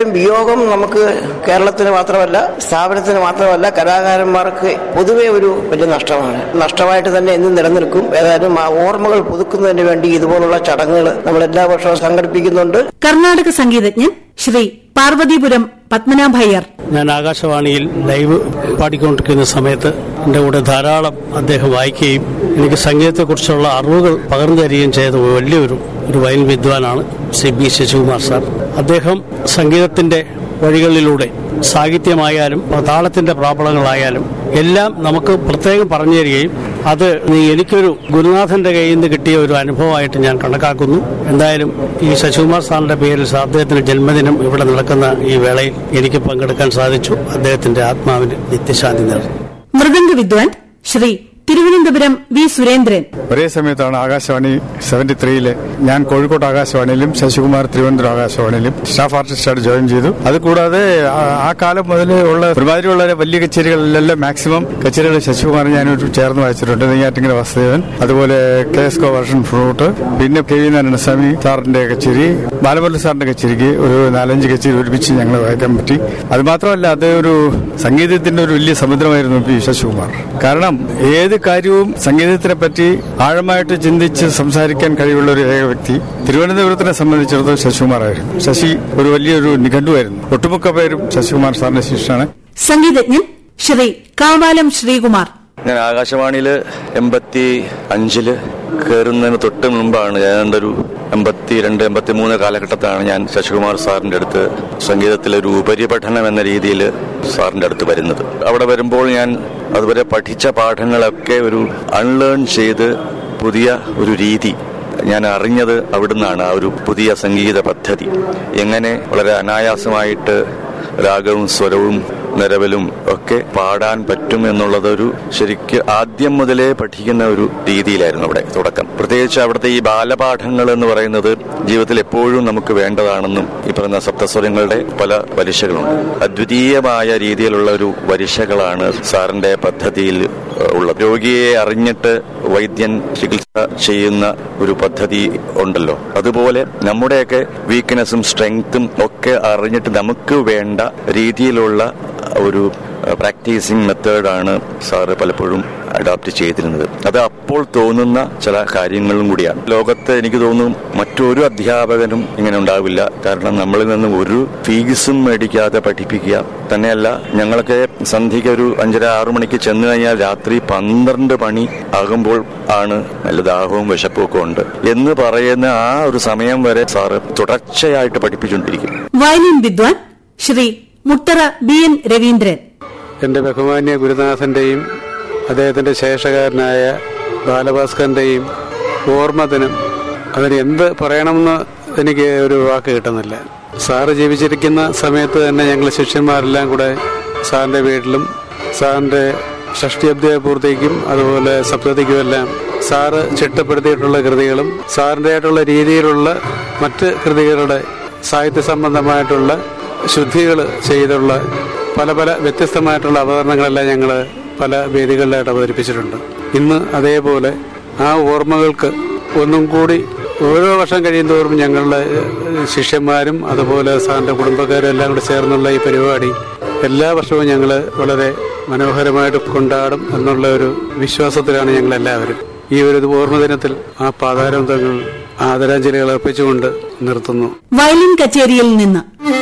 വിയോഗം നമുക്ക് കേരളത്തിന് മാത്രമല്ല സ്ഥാപനത്തിന് മാത്രമല്ല കലാകാരന്മാർക്ക് പൊതുവെ ഒരു വലിയ നഷ്ടമാണ് നഷ്ടമായിട്ട് തന്നെ എന്നും നിലനിൽക്കും ഏതായാലും ആ ഓർമ്മകൾ പുതുക്കുന്നതിന് വേണ്ടി ഇതുപോലുള്ള ചടങ്ങുകൾ നമ്മൾ എല്ലാ വർഷവും സംഘടിപ്പിക്കുന്നുണ്ട് കർണാടക സംഗീതജ്ഞൻ ശ്രീ പാർവതീപുരം പത്മനാഭയ്യർ ഞാൻ ആകാശവാണിയിൽ ലൈവ് പാടിക്കൊണ്ടിരിക്കുന്ന സമയത്ത് എൻ്റെ കൂടെ ധാരാളം അദ്ദേഹം വായിക്കുകയും എനിക്ക് സംഗീതത്തെക്കുറിച്ചുള്ള അറിവുകൾ പകർന്നു തരികയും ചെയ്ത വലിയൊരു ഒരു വയലിൻ വിദ്വാനാണ് ശ്രീ ബി ശശികുമാർ സാർ അദ്ദേഹം സംഗീതത്തിന്റെ വഴികളിലൂടെ സാഹിത്യമായാലും താളത്തിന്റെ പ്രാബളങ്ങളായാലും എല്ലാം നമുക്ക് പ്രത്യേകം പറഞ്ഞു തരികയും അത് നീ എനിക്കൊരു ഗുരുനാഥന്റെ കയ്യിൽ നിന്ന് കിട്ടിയ ഒരു അനുഭവമായിട്ട് ഞാൻ കണക്കാക്കുന്നു എന്തായാലും ഈ ശശികുമാർ സാറിന്റെ പേരിൽ അദ്ദേഹത്തിന്റെ ജന്മദിനം ഇവിടെ നടക്കുന്ന ഈ വേളയിൽ എനിക്ക് പങ്കെടുക്കാൻ സാധിച്ചു അദ്ദേഹത്തിന്റെ ആത്മാവിന് നിത്യശാന്തി നേർന്നു മൃദംഗ വിദ്വാൻ ശ്രീ തിരുവനന്തപുരം വി സുരേന്ദ്രൻ ഒരേ സമയത്താണ് ആകാശവാണി സെവന്റി ത്രീയിലെ ഞാൻ കോഴിക്കോട് ആകാശവാണിയിലും ശശികുമാർ തിരുവനന്തപുരം ആകാശവാണിയിലും സ്റ്റാഫ് ആർട്ടിസ്റ്റായിട്ട് ജോയിൻ ചെയ്തു അതുകൂടാതെ ആ- ആ കാലം മുതൽ ഉള്ള ഒരുമാതിരിയുള്ള വലിയ കച്ചേരികളിലെല്ലാം മാക്സിമം കച്ചേരികൾ ശശികുമാർ ഞാനൊരു ചേർന്ന് വായിച്ചിട്ടുണ്ട് നെയ്യാറ്റിങ്കര വാസുദേവൻ അതുപോലെ കെ എസ് കോ വർഷൻ ഫ്രൂട്ട് പിന്നെ കെ വി നാരായണസ്വാമി സാറിന്റെ കച്ചേരി ബാലമുരളി സാറിന്റെ കച്ചേരിക്ക് ഒരു നാലഞ്ച് കച്ചേരി ഒരുമിച്ച് ഞങ്ങൾ വായിക്കാൻ പറ്റി അത് മാത്രമല്ല അത് ഒരു സംഗീതത്തിന്റെ ഒരു വലിയ സമുദ്രമായിരുന്നു പി ശശികുമാർ കാരണം ഏത് കാര്യവും സംഗീതത്തിനെ പറ്റി ആഴമായിട്ട് ചിന്തിച്ച് സംസാരിക്കാൻ കഴിവുള്ള ഒരു ഏക വ്യക്തി തിരുവനന്തപുരത്തിനെ സംബന്ധിച്ചിടത്തോളം ശശികുമാറായിരുന്നു ശശി ഒരു വലിയൊരു നിഘണ്ടുവായിരുന്നു ഒട്ടുമുക്ക പേരും ശശികുമാർ സാറിന്റെ ശിഷ്യനാണ് സംഗീതജ്ഞൻ ശ്രീ കാവാലം ശ്രീകുമാർ ഞാൻ ആകാശവാണിയിൽ എൺപത്തി അഞ്ചില് കയറുന്നതിന് തൊട്ട് മുമ്പാണ് ഏതാണ്ട് ഒരു എൺപത്തി രണ്ട് എൺപത്തി മൂന്ന് കാലഘട്ടത്താണ് ഞാൻ ശശികുമാർ സാറിന്റെ അടുത്ത് സംഗീതത്തിലെ ഒരു ഉപരിപഠനം എന്ന രീതിയിൽ സാറിന്റെ അടുത്ത് വരുന്നത് അവിടെ വരുമ്പോൾ ഞാൻ അതുവരെ പഠിച്ച പാഠങ്ങളൊക്കെ ഒരു അൺലേൺ ചെയ്ത് പുതിയ ഒരു രീതി ഞാൻ അറിഞ്ഞത് അവിടുന്നാണ് ആ ഒരു പുതിയ സംഗീത പദ്ധതി എങ്ങനെ വളരെ അനായാസമായിട്ട് രാഗവും സ്വരവും നിരവലും ഒക്കെ പാടാൻ പറ്റും എന്നുള്ളതൊരു ശരിക്ക് ആദ്യം മുതലേ പഠിക്കുന്ന ഒരു രീതിയിലായിരുന്നു അവിടെ തുടക്കം പ്രത്യേകിച്ച് അവിടുത്തെ ഈ ബാലപാഠങ്ങൾ എന്ന് പറയുന്നത് ജീവിതത്തിൽ എപ്പോഴും നമുക്ക് വേണ്ടതാണെന്നും ഈ പറയുന്ന സപ്തസ്വരങ്ങളുടെ പല വരിശകളുണ്ട് അദ്വിതീയമായ രീതിയിലുള്ള ഒരു വരിശകളാണ് സാറിന്റെ പദ്ധതിയിൽ ഏഹ്, ഉള്ളത് രോഗിയെ അറിഞ്ഞിട്ട് വൈദ്യൻ ചികിത്സ ചെയ്യുന്ന ഒരു പദ്ധതി ഉണ്ടല്ലോ അതുപോലെ നമ്മുടെയൊക്കെ വീക്ക്നെസ്സും സ്ട്രെങ്ത്തും ഒക്കെ അറിഞ്ഞിട്ട് നമുക്ക് വേണ്ട രീതിയിലുള്ള ഒരു പ്രാക്ടീസിങ് മെത്തേഡാണ് സാറ് പലപ്പോഴും അഡാപ്റ്റ് ചെയ്തിരുന്നത് അത് അപ്പോൾ തോന്നുന്ന ചില കാര്യങ്ങളും കൂടിയാണ് ലോകത്ത് എനിക്ക് തോന്നുന്നു മറ്റൊരു അധ്യാപകനും ഇങ്ങനെ ഉണ്ടാവില്ല കാരണം നമ്മളിൽ നിന്ന് ഒരു ഫീസും മേടിക്കാതെ പഠിപ്പിക്കുക തന്നെയല്ല ഞങ്ങളൊക്കെ സന്ധ്യയ്ക്ക് ഒരു അഞ്ചര ആറു മണിക്ക് ചെന്ന് കഴിഞ്ഞാൽ രാത്രി പന്ത്രണ്ട് മണി ആകുമ്പോൾ ആണ് നല്ല ദാഹവും വിശപ്പും ഒക്കെ ഉണ്ട് എന്ന് പറയുന്ന ആ ഒരു സമയം വരെ സാറ് തുടർച്ചയായിട്ട് പഠിപ്പിച്ചുകൊണ്ടിരിക്കും വയലിൻ വിദ്വാൻ ശ്രീ മുട്ടറ ബി എൻ രവീന്ദ്രൻ എൻ്റെ ബഹുമാന്യ ഗുരുനാഥന്റെയും അദ്ദേഹത്തിന്റെ ശേഷകാരനായ ബാലഭാസ്കറിന്റെയും ഓർമ്മ ദിനം അതിന് എന്ത് പറയണമെന്ന് എനിക്ക് ഒരു വാക്ക് കിട്ടുന്നില്ല സാറ് ജീവിച്ചിരിക്കുന്ന സമയത്ത് തന്നെ ഞങ്ങൾ ശിഷ്യന്മാരെല്ലാം കൂടെ സാറിന്റെ വീട്ടിലും സാറിന്റെ ഷഷ്ടിയബ്ദ പൂർത്തിക്കും അതുപോലെ സപ്തതിക്കും എല്ലാം സാറ് ചിട്ടപ്പെടുത്തിയിട്ടുള്ള കൃതികളും സാറിൻ്റെ ആയിട്ടുള്ള രീതിയിലുള്ള മറ്റ് കൃതികളുടെ സാഹിത്യ സംബന്ധമായിട്ടുള്ള ശുദ്ധികൾ ചെയ്തുള്ള പല പല വ്യത്യസ്തമായിട്ടുള്ള അവതരണങ്ങളെല്ലാം ഞങ്ങൾ പല വേദികളിലായിട്ട് അവതരിപ്പിച്ചിട്ടുണ്ട് ഇന്ന് അതേപോലെ ആ ഓർമ്മകൾക്ക് ഒന്നും കൂടി ഓരോ വർഷം കഴിയുന്തോറും ഞങ്ങളുടെ ഏഹ്, ശിഷ്യന്മാരും അതുപോലെ സാറിൻ്റെ കുടുംബക്കാരും എല്ലാം കൂടെ ചേർന്നുള്ള ഈ പരിപാടി എല്ലാ വർഷവും ഞങ്ങൾ വളരെ മനോഹരമായിട്ട് കൊണ്ടാടും എന്നുള്ള ഒരു വിശ്വാസത്തിലാണ് ഞങ്ങൾ എല്ലാവരും ഈ ഒരു ഓർമ്മ ദിനത്തിൽ ആ പാതാരന്തങ്ങൾ ആദരാഞ്ജലികൾ അർപ്പിച്ചുകൊണ്ട് നിർത്തുന്നു വയലിൻ കച്ചേരിയിൽ നിന്ന്